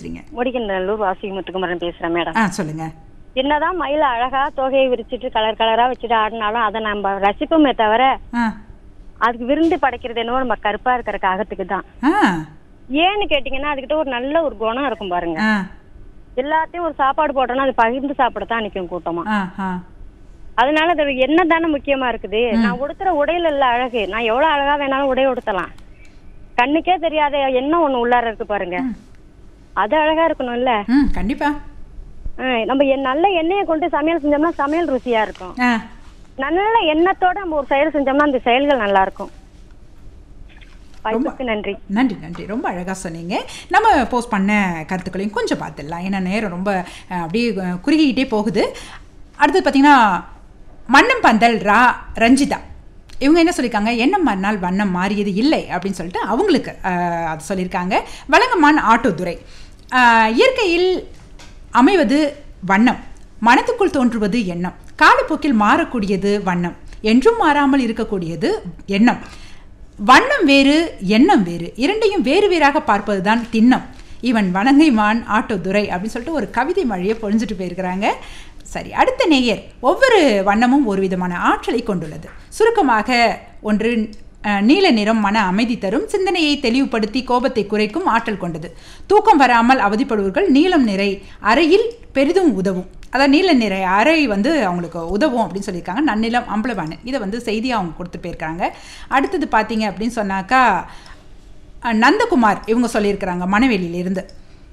பேசுறீங்க முடிக்கநல்லூர் வாசிக்கு முத்துக்குமரன் பேசுறேன் மேடம் ஆ சொல்லுங்க என்னதான் மயில் அழகா தொகையை விரிச்சிட்டு கலர் கலரா வச்சுட்டு ஆடினாலும் அதை நம்ம ரசிப்போமே தவிர ஆ அதுக்கு விருந்து படைக்கிறது என்னவோ நம்ம கருப்பா இருக்கிற காகத்துக்கு தான் ஆ ஏன்னு கேட்டீங்கன்னா அதுகிட்ட ஒரு நல்ல ஒரு குணம் இருக்கும் பாருங்க ஆ எல்லாத்தையும் ஒரு சாப்பாடு போட்டோம்னா அது பகிர்ந்து சாப்பிட தான் நிக்கும் கூட்டமா ஆ ஆ அதனால அது என்ன தானே முக்கியமா இருக்குது நான் உடுத்துற உடையில இல்ல அழகு நான் எவ்வளவு அழகா வேணாலும் உடை உடுத்தலாம் கண்ணுக்கே தெரியாத என்ன ஒண்ணு உள்ளார இருக்கு பாருங்க அது அழகா இருக்கணும்ல ம் கண்டிப்பா ஆ, நம்ம என் நல்ல எண்ணெயை கொண்டு சமையல் செஞ்சோம்னா சமையல் ருசியா இருக்கும் ஆ நல்ல எண்ணத்தோட நம்ம ஒரு செயல் செஞ்சோம்னா அந்த செயல்கள் நல்லா இருக்கும் வாய்ப்புக்கு நன்றி நன்றி நன்றி ரொம்ப அழகாக சொன்னீங்க நம்ம போஸ்ட் பண்ண கருத்துக்களையும் கொஞ்சம் பார்த்துடலாம் ஏன்னா நேரம் ரொம்ப அஹ், அப்படியே அஹ், குறுகிக்கிட்டே போகுது அடுத்தது பார்த்தீங்கன்னா மன்னம் பந்தல் ரா ரஞ்சிதா இவங்க என்ன சொல்லியிருக்காங்க எண்ணம் மறுநாள் வண்ணம் மாறியது இல்லை அப்படின்னு சொல்லிட்டு அவங்களுக்கு அஹ், அது சொல்லியிருக்காங்க வழங்கமான் ஆட்டோதுரை அஹ், இயற்கையில் அமைவது வண்ணம் மனத்துக்குள் தோன்றுவது எண்ணம் காலப்போக்கில் மாறக்கூடியது வண்ணம் என்றும் மாறாமல் இருக்கக்கூடியது எண்ணம் வண்ணம் வேறு எண்ணம் வேறு இரண்டையும் வேறு வேறாக பார்ப்பதுதான் திண்ணம் இவன் வணங்கை மான் ஆட்டோதுரை அப்படின்னு சொல்லிட்டு ஒரு கவிதை மழையை பொழிஞ்சிட்டு போயிருக்கிறாங்க சரி அடுத்த நேயர் ஒவ்வொரு வண்ணமும் ஒரு விதமான ஆற்றலை கொண்டுள்ளது சுருக்கமாக ஒன்று அஹ், நீல நிறம் மன அமைதி தரும் சிந்தனையை தெளிவுபடுத்தி கோபத்தை குறைக்கும் ஆற்றல் கொண்டது தூக்கம் வராமல் அவதிப்படுவர்கள் நீலம் நிறை அறையில் பெரிதும் உதவும் அதாவது நீல நிறை அறை வந்து அவங்களுக்கு உதவும் அப்படின்னு சொல்லியிருக்காங்க நன்னிலம் அம்பலவாணன் இதை வந்து செய்தியாக அவங்க கொடுத்து போயிருக்காங்க அடுத்தது பார்த்தீங்க அப்படின்னு சொன்னாக்கா அஹ், நந்தகுமார் இவங்க சொல்லியிருக்கிறாங்க மணவெளியிலிருந்து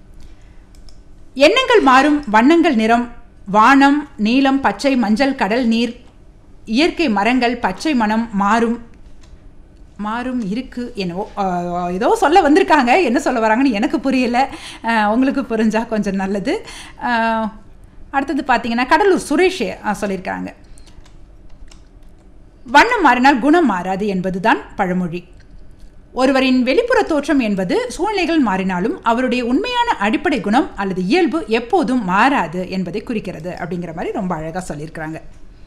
எண்ணங்கள் மாறும் வண்ணங்கள் நிறம் வானம் நீலம் பச்சை மஞ்சள் கடல் நீர் இயற்கை மரங்கள் பச்சை மனம் மாறும் மாறும் இருக்கு என்னவோ ஆஹ், ஏதோ சொல்ல வந்திருக்காங்க என்ன சொல்ல வராங்கன்னு எனக்கு புரியல ஆஹ், உங்களுக்கு புரிஞ்சா கொஞ்சம் நல்லது ஆஹ், அடுத்தது பார்த்தீங்கன்னா கடலூர் சுரேஷ் ஆஹ், சொல்லியிருக்காங்க வண்ணம் மாறினால் குணம் மாறாது என்பதுதான் பழமொழி ஒருவரின் வெளிப்புற தோற்றம் என்பது சூழ்நிலைகள் மாறினாலும் அவருடைய உண்மையான அடிப்படை குணம் அல்லது இயல்பு எப்போதும் மாறாது என்பதை குறிக்கிறது அப்படிங்கிற மாதிரி ரொம்ப அழகாக சொல்லியிருக்கிறாங்க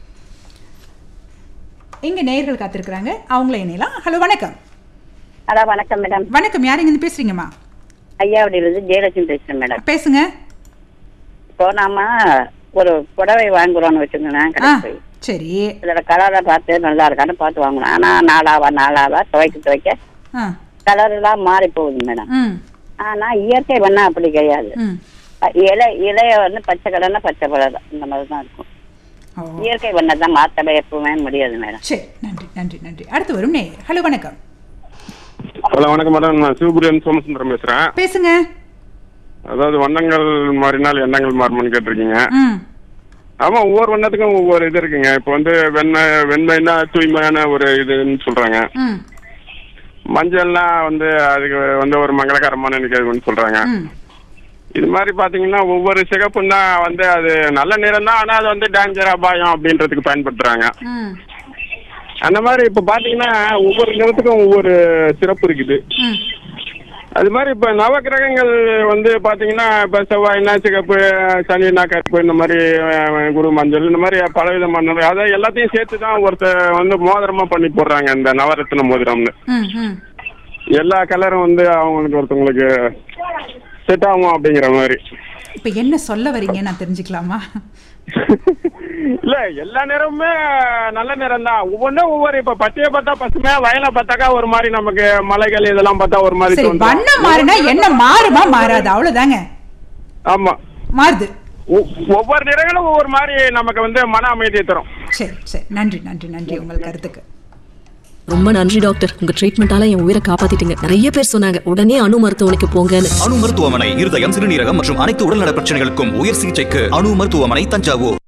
இங்க நேயர்கள் காத்திருக்கிறாங்க அவங்கள இணையலாம் ஹலோ வணக்கம் அதான் வணக்கம் மேடம் வணக்கம் யார் இருந்து பேசுறீங்கம்மா ஐயாவடியிலிருந்து ஜெயலட்சுமி பேசுறேன் மேடம் பேசுங்க இப்போ நாம ஒரு புடவை வாங்குறோம்னு வச்சுக்கோங்களேன் ஆ கடைக்கு போய் சரி இதோட கலரை பார்த்து நல்லா இருக்கான்னு பார்த்து வாங்கணும் ஆனா நாளாவா நாளாவா துவைக்க துவைக்க ஆ கலர் எல்லாம் மாறி போகுது மேடம் ம் ஆனா இயற்கை வண்ணம் அப்படி கிடையாது ம் அஹ் இலை இலைய வந்து பச்சை கலர்னா பச்சை கலர் இந்த மாதிரி தான் இருக்கும் ஓ இயற்கை வண்ணம் தான் மாத்தவே எப்பவுமே முடியாது மேடம் சரி நன்றி நன்றி நன்றி அடுத்து வரும் நேயர் ஹலோ வணக்கம் ஹலோ வணக்கம் மேடம் நான் சிவபுரியன் சோமசுந்தரம் பேசுறேன் பேசுங்க அதாவது வண்ணங்கள் மாறினால் எண்ணங்கள் மாறுமான்னு கேட்டிருக்கீங்க ம் ஆமா ஒவ்வொரு வண்ணத்துக்கும் ஒவ்வொரு இது இருக்குங்க இப்போ வந்து வெண்மை வெண்மைன்னா தூய்மையான ஒரு இதுன்னு சொல்றாங்க ம் மஞ்சள்னா வந்து அதுக்கு வந்து ஒரு மங்களகரமான நிகழ்வுன்னு சொல்றாங்க ம் இது மாதிரி பாத்தீங்கன்னா ஒவ்வொரு சிகப்புன்னா வந்து அது நல்ல நிறம் தான் ஆனா அது வந்து டேஞ்சர் அபாயம் அப்படின்றதுக்கு பயன்படுத்துறாங்க ம் அந்த மாதிரி இப்ப பாத்தீங்கன்னா ஒவ்வொரு நிறத்துக்கும் ஒவ்வொரு சிறப்பு இருக்குது ம் அது மாதிரி இப்ப நவக்கிரகங்கள் வந்து பாத்தீங்கன்னா இப்ப செவ்வாய்னா சிகப்பு சனினா கருப்பு இந்த மாதிரி அஹ், குரு மஞ்சள் இந்த மாதிரி பல விதமான அதை எல்லாத்தையும் சேர்த்து தான் ஒருத்தர் வந்து மோதிரமா பண்ணி போடுறாங்க இந்த நவரத்ன மோதிரம்னு ம் ம் எல்லா கலரும் வந்து அவங்களுக்கு ஒருத்தவங்களுக்கு செட் ஆகும் அப்படிங்கிற மாதிரி இப்போ என்ன சொல்ல வரீங்க நான் தெரிஞ்சுக்கலாமா இல்ல எல்லா நிறமுமே நல்ல நிறம் தான் ஒவ்வொன்றும் ஒவ்வொரு இப்ப பச்சையை பார்த்தா பசுமையா வயலை பார்த்தாக்கா ஒரு மாதிரி நமக்கு மலைகள் இதெல்லாம் பார்த்தா ஒரு மாதிரி சரி தோன்றும். வண்ணம் மாறினா என்ன மாறுமா மாறாது அவ்வளவுதாங்க ஆமா மாறுது ஒ- ஒவ்வொரு நிறங்களும் ஒவ்வொரு மாதிரி நமக்கு வந்து மன அமைதியை தரும் சரி சரி நன்றி நன்றி நன்றி உங்கள் கருத்துக்கு ரொம்ப நன்றி டாக்டர் உங்க ட்ரீட்மெண்டால என் உயிரை காப்பாத்திட்டீங்க நிறைய பேர் சொன்னாங்க உடனே அணு மருத்துவமனைக்கு போங்கன்னு அணு மருத்துவமனை இருதயம் சிறுநீரகம் மற்றும் அனைத்து உடல்நல பிரச்சனைகளுக்கும் உயர் சிகிச்சைக்கு அணு மருத்துவமனை தஞ்சாவூர்